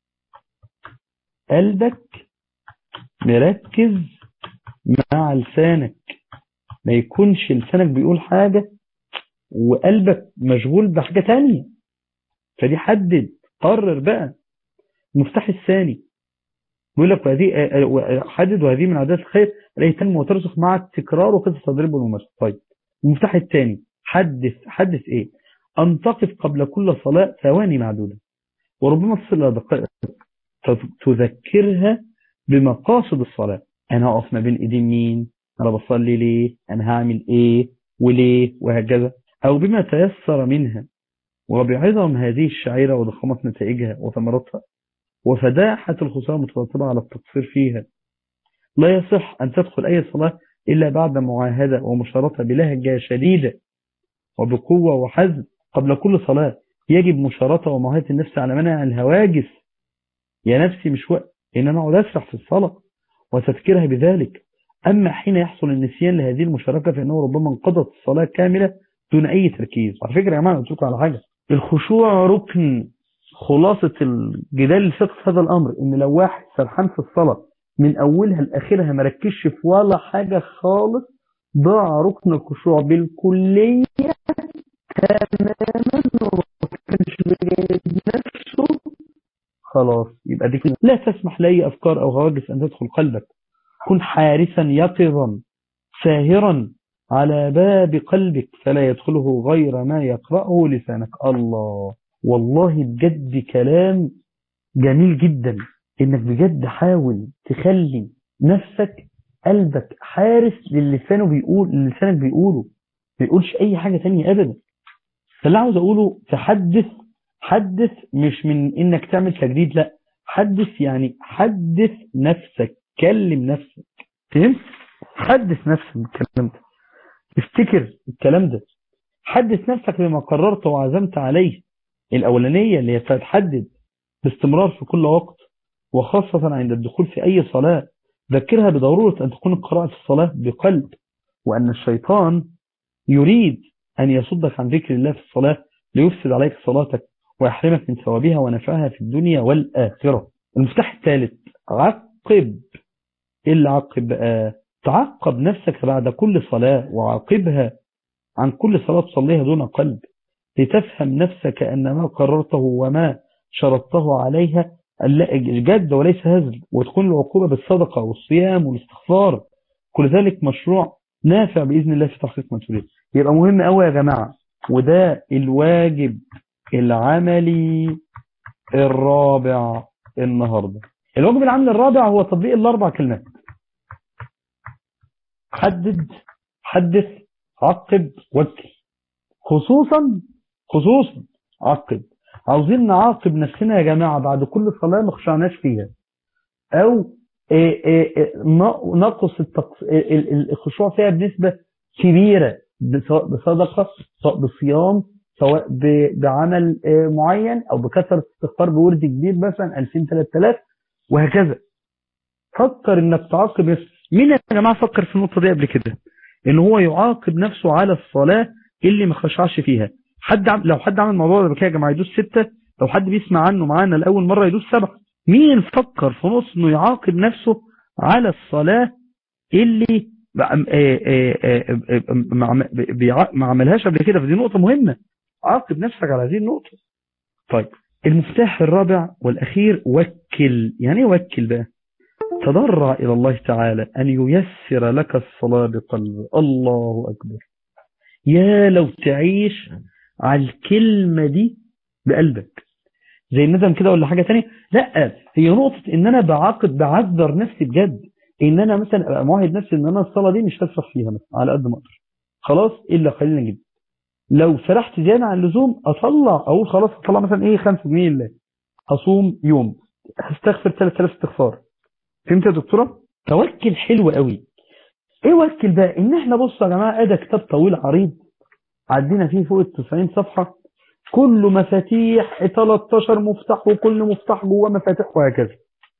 قلبك مركز مع لسانك ما يكونش لسانك بيقول حاجة وقلبك مشغول بحاجة تانية فدي حدد قرر بقى المفتاح الثاني بيقول لك وهذه حدد وهذه من عادات الخير التي تنمو وترسخ مع التكرار وقصة التدريب والممارسة طيب المفتاح الثاني حدث حدث ايه ان تقف قبل كل صلاة ثواني معدودة وربما تصل الى دقائق تذكرها بمقاصد الصلاة انا اقف ما بين ايدين مين انا بصلي ليه انا هعمل ايه وليه وهكذا او بما تيسر منها وبعظم هذه الشعيرة وضخامة نتائجها وثمرتها وفداحة الخسارة المترتبة على التقصير فيها لا يصح أن تدخل أي صلاة إلا بعد معاهدة ومشارطة بلهجة شديدة وبقوة وحزم قبل كل صلاة يجب مشارطة ومعاهدة النفس على منع الهواجس يا نفسي مش وقت إن أنا أقعد أسرح في الصلاة وتذكرها بذلك أما حين يحصل النسيان لهذه المشاركة فإنه ربما انقضت الصلاة كاملة دون أي تركيز على فكرة يا جماعة قلت لكم على حاجة الخشوع ركن خلاصة الجدال اللي فات في هذا الأمر إن لو واحد سرحان في الصلاة من أولها لآخرها ما ركزش في ولا حاجة خالص ضاع ركن الخشوع بالكلية تماما وما كانش بجاهد نفسه خلاص يبقى دي كده. لا تسمح لأي أفكار أو هواجس أن تدخل قلبك كن حارسا يقظا ساهرا على باب قلبك فلا يدخله غير ما يقرأه لسانك الله والله بجد كلام جميل جدا انك بجد حاول تخلي نفسك قلبك حارس للسانه بيقول لسانك بيقوله ما يقولش اي حاجة تانية ابدا فاللي عاوز اقوله تحدث حدث مش من انك تعمل تجديد لا حدث يعني حدث نفسك كلم نفسك فهمت حدث نفسك بالكلام ده افتكر الكلام ده حدث نفسك بما قررت وعزمت عليه الأولانية اللي هي تحدد باستمرار في كل وقت وخاصة عند الدخول في أي صلاة ذكرها بضرورة أن تكون القراءة في الصلاة بقلب وأن الشيطان يريد أن يصدك عن ذكر الله في الصلاة ليفسد عليك صلاتك ويحرمك من ثوابها ونفعها في الدنيا والآخرة المفتاح الثالث عقب إيه اللي عقب بقى تعقب نفسك بعد كل صلاة وعاقبها عن كل صلاة تصليها دون قلب لتفهم نفسك أن ما قررته وما شرطته عليها جد وليس هزل وتكون العقوبة بالصدقة والصيام والاستغفار كل ذلك مشروع نافع بإذن الله في تحقيق ما تريد يبقى مهم قوي يا جماعة وده الواجب العملي الرابع النهاردة الواجب العملي الرابع هو تطبيق الأربع كلمات حدد حدث عقب وكل خصوصا خصوصا عقب عاوزين نعاقب نفسنا يا جماعة بعد كل صلاة ما خشعناش فيها او نقص الخشوع فيها بنسبة كبيرة سواء بصدقة سواء بصيام سواء بعمل معين او بكثرة استغفار بورد كبير مثلا 2000 3000 وهكذا فكر انك تعاقب مين يا جماعة فكر في النقطة دي قبل كده ان هو يعاقب نفسه على الصلاة اللي ما خشعش فيها حد عم... لو حد عمل الموضوع ده كده يا جماعة يدوس ستة لو حد بيسمع عنه معانا لأول مرة يدوس سبعة مين فكر في نص انه يعاقب نفسه على الصلاة اللي ما عملهاش قبل كده فدي نقطة مهمة عاقب نفسك على هذه النقطة طيب المفتاح الرابع والأخير وكل يعني ايه وكل بقى تضرع إلى الله تعالى أن ييسر لك الصلاة بقلب الله أكبر يا لو تعيش على الكلمة دي بقلبك زي الندم كده ولا حاجة تانية لا هي نقطة ان انا بعاقب بعذر نفسي بجد ان انا مثلا ابقى معاهد نفسي ان انا الصلاة دي مش هسرح فيها مثلا على قد ما اقدر خلاص الا قليلا جدا لو سرحت زيادة عن اللزوم اطلع اقول خلاص اطلع مثلا ايه 5 جنيه لله هصوم يوم هستغفر 3000 استغفار فهمت يا دكتورة توكل حلو قوي ايه وكل بقى ان احنا بصوا يا جماعة ادى كتاب طويل عريض عدينا فيه فوق ال 90 صفحة كله مفاتيح 13 مفتاح وكل مفتاح جواه مفاتيح وهكذا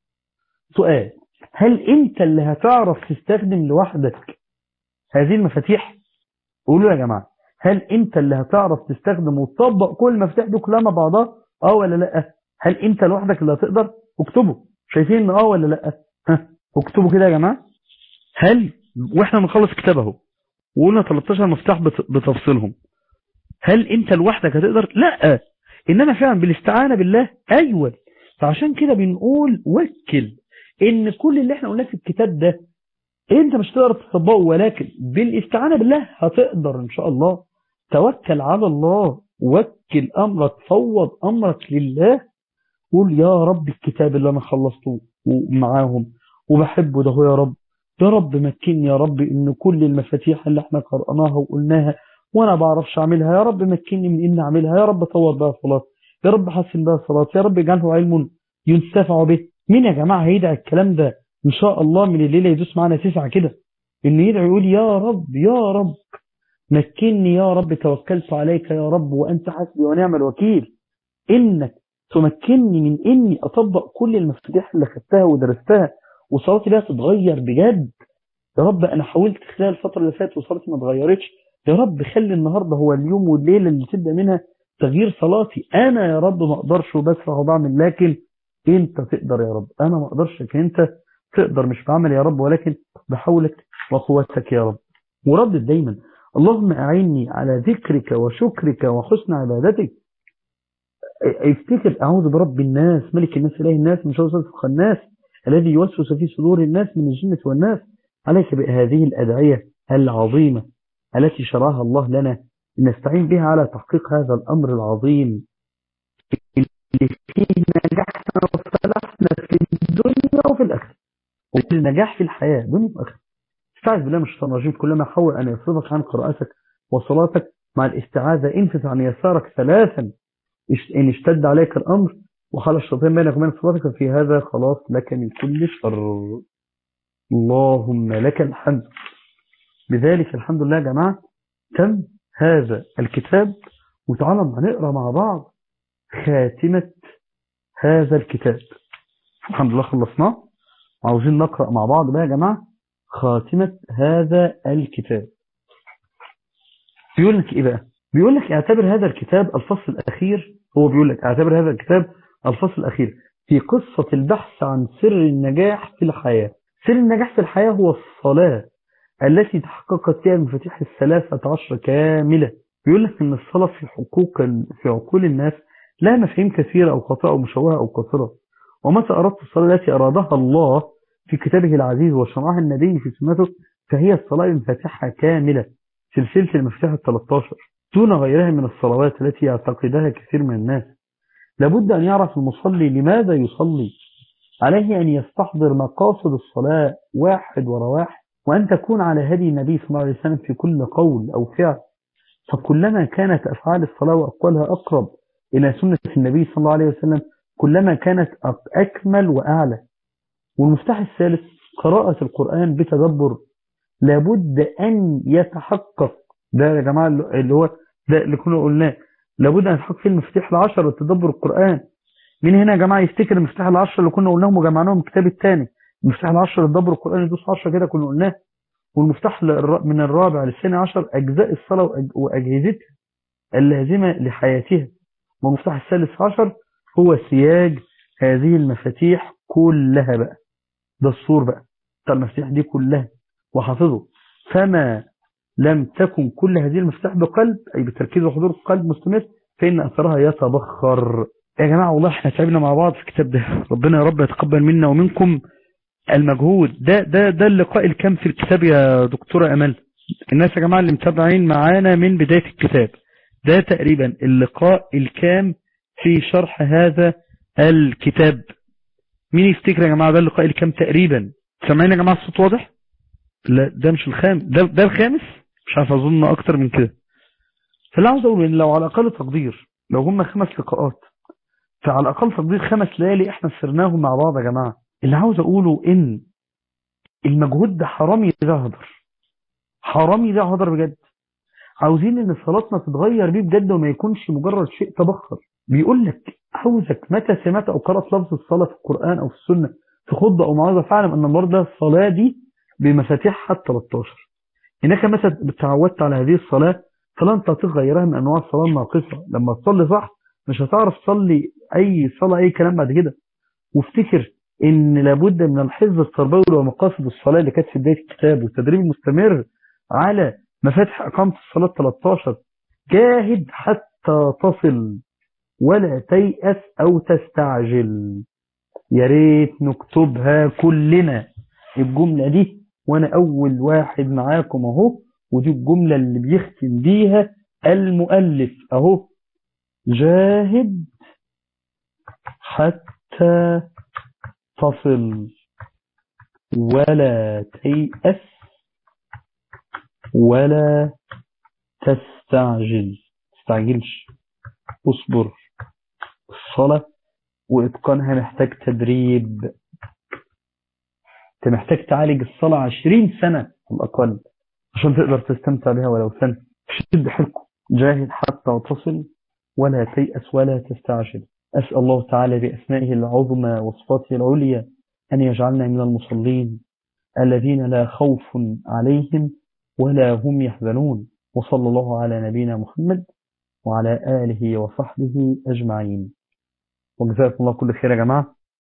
سؤال هل انت اللي هتعرف تستخدم لوحدك هذه المفاتيح قولوا يا جماعة هل انت اللي هتعرف تستخدم وتطبق كل المفاتيح دي كلها مع بعضها اه ولا لا هل انت لوحدك اللي هتقدر اكتبه شايفين ان اه ولا لا ها اكتبوا كده يا جماعة هل واحنا بنخلص كتاب اهو وقلنا 13 مفتاح بتفصيلهم هل انت لوحدك هتقدر لا انما فعلا بالاستعانة بالله ايوه فعشان كده بنقول وكل ان كل اللي احنا قلناه في الكتاب ده انت مش تقدر تطبقه ولكن بالاستعانة بالله هتقدر ان شاء الله توكل على الله وكل امرك فوض امرك لله قول يا رب الكتاب اللي انا خلصته معاهم وبحبه ده هو يا رب يا رب مكني يا رب ان كل المفاتيح اللي احنا قرأناها وقلناها وانا بعرفش اعملها يا رب مكني من ان اعملها يا رب طور بها صلاة يا رب حسن بها صلاة يا رب اجعله علم ينتفع به مين يا جماعة هيدعي الكلام ده ان شاء الله من الليلة يدوس معنا تسعة كده ان يدعي يقول يا رب يا رب مكني يا رب توكلت عليك يا رب وانت حسبي ونعم الوكيل انك تمكنني من اني اطبق كل المفاتيح اللي خدتها ودرستها وصلاتي بقى تتغير بجد يا رب انا حاولت خلال الفتره اللي فاتت وصلاتي ما اتغيرتش يا رب خلي النهارده هو اليوم والليله اللي تبدا منها تغيير صلاتي انا يا رب ما اقدرش وبسرح وبعمل لكن انت تقدر يا رب انا ما اقدرش لكن انت تقدر مش بعمل يا رب ولكن بحولك وقوتك يا رب وردد دايما اللهم اعني على ذكرك وشكرك وحسن عبادتك افتكر اعوذ برب الناس ملك الناس اله الناس من شر صدق الناس الذي يوسوس في صدور الناس من الجنة والناس عليك بهذه الأدعية العظيمة التي شرعها الله لنا لنستعين بها على تحقيق هذا الأمر العظيم اللي فيه نجاحنا وفلحنا في الدنيا وفي الآخرة وكل نجاح في الحياة دنيا وآخرة استعذ بالله من الشيطان الرجيم كلما حاول أن يصرفك عن قراءتك وصلاتك مع الاستعاذة انفت عن يسارك ثلاثا إن اشتد عليك الأمر وخلى الشيطان بينك وبين صلاتك في هذا خلاص لك من كل شر اللهم لك الحمد بذلك الحمد لله يا جماعة تم هذا الكتاب وتعالى نقرأ مع بعض خاتمة هذا الكتاب الحمد لله خلصناه عاوزين نقرأ مع بعض بقى يا جماعة خاتمة هذا الكتاب بيقول لك ايه بقى بيقول لك اعتبر هذا الكتاب الفصل الأخير هو بيقول لك اعتبر هذا الكتاب الفصل الأخير في قصة البحث عن سر النجاح في الحياة سر النجاح في الحياة هو الصلاة التي تحققت فيها المفاتيح الثلاثة عشر كاملة بيقول لك ان الصلاة في حقوق في عقول الناس لا مفاهيم كثيرة أو خاطئة أو مشوهة أو قاصرة ومتى أردت الصلاة التي أرادها الله في كتابه العزيز وشرعها النبي في سنته فهي الصلاة بمفاتيحها كاملة سلسلة المفتاح ال 13 دون غيرها من الصلوات التي يعتقدها كثير من الناس لابد أن يعرف المصلي لماذا يصلي عليه أن يستحضر مقاصد الصلاة واحد ورا واحد وأن تكون على هدي النبي صلى الله عليه وسلم في كل قول أو فعل فكلما كانت أفعال الصلاة وأقوالها أقرب إلى سنة النبي صلى الله عليه وسلم كلما كانت أكمل وأعلى والمفتاح الثالث قراءة القرآن بتدبر لابد أن يتحقق ده يا جماعة اللي هو ده اللي كنا قلناه لابد أن يتحقق فيه المفتاح العشر وتدبر القرآن مين هنا يا جماعة يفتكر المفتاح العشر اللي كنا قلناهم وجمعناهم الكتاب الثاني المفتاح العشر تدبر القرآن يدوس عشرة كده كنا قلناه والمفتاح من الرابع للثاني عشر أجزاء الصلاة وأجهزتها اللازمة لحياتها والمفتاح الثالث عشر هو سياج هذه المفاتيح كلها بقى ده الصور بقى بتاع المفاتيح دي كلها وحافظه فما لم تكن كل هذه المفتاح بقلب أي بتركيز وحضور قلب مستمر فإن أثرها يتبخر يا جماعة والله احنا تعبنا مع بعض في الكتاب ده ربنا يا رب يتقبل منا ومنكم المجهود ده ده ده اللقاء الكام في الكتاب يا دكتورة أمل الناس يا جماعة اللي متابعين معانا من بداية الكتاب ده تقريبا اللقاء الكام في شرح هذا الكتاب مين يفتكر يا جماعة ده اللقاء الكام تقريبا سامعين يا جماعة الصوت واضح لا ده مش الخامس ده, ده الخامس مش عارف اظن اكتر من كده فاللي عاوز اقول ان لو على اقل تقدير لو هم خمس لقاءات فعلى اقل تقدير خمس ليالي احنا سرناهم مع بعض يا جماعة اللي عاوز اقوله ان المجهود ده حرام يهدر حرام يهدر بجد عاوزين ان صلاتنا تتغير بيه بجد وما يكونش مجرد شيء تبخر بيقول لك عاوزك متى سمعت او قرأت لفظ الصلاة في القرآن او في السنة في خطبة او موعظة فاعلم ان برضه الصلاة دي بمفاتيحها 13 هناك متى تعودت على هذه الصلاة فلن تطيق غيرها من انواع الصلاة الناقصة لما تصلي صح مش هتعرف تصلي اي صلاة اي كلام بعد كده وافتكر ان لابد من الحفظ التربوي ومقاصد الصلاة اللي كانت في بداية الكتاب والتدريب المستمر على مفاتيح اقامة الصلاة 13 جاهد حتى تصل ولا تيأس او تستعجل يا ريت نكتبها كلنا الجملة دي وانا اول واحد معاكم اهو ودي الجملة اللي بيختم بيها المؤلف اهو جاهد حتى تصل ولا تيأس ولا تستعجل تستعجلش اصبر الصلاة واتقانها محتاج تدريب انت محتاج تعالج الصلاة عشرين سنة على الأقل عشان تقدر تستمتع بها ولو سنة شد حيلكم جاهد حتى تصل ولا تيأس ولا تستعجل أسأل الله تعالى بأسمائه العظمى وصفاته العليا أن يجعلنا من المصلين الذين لا خوف عليهم ولا هم يحزنون وصلى الله على نبينا محمد وعلى آله وصحبه أجمعين وجزاكم الله كل خير يا جماعة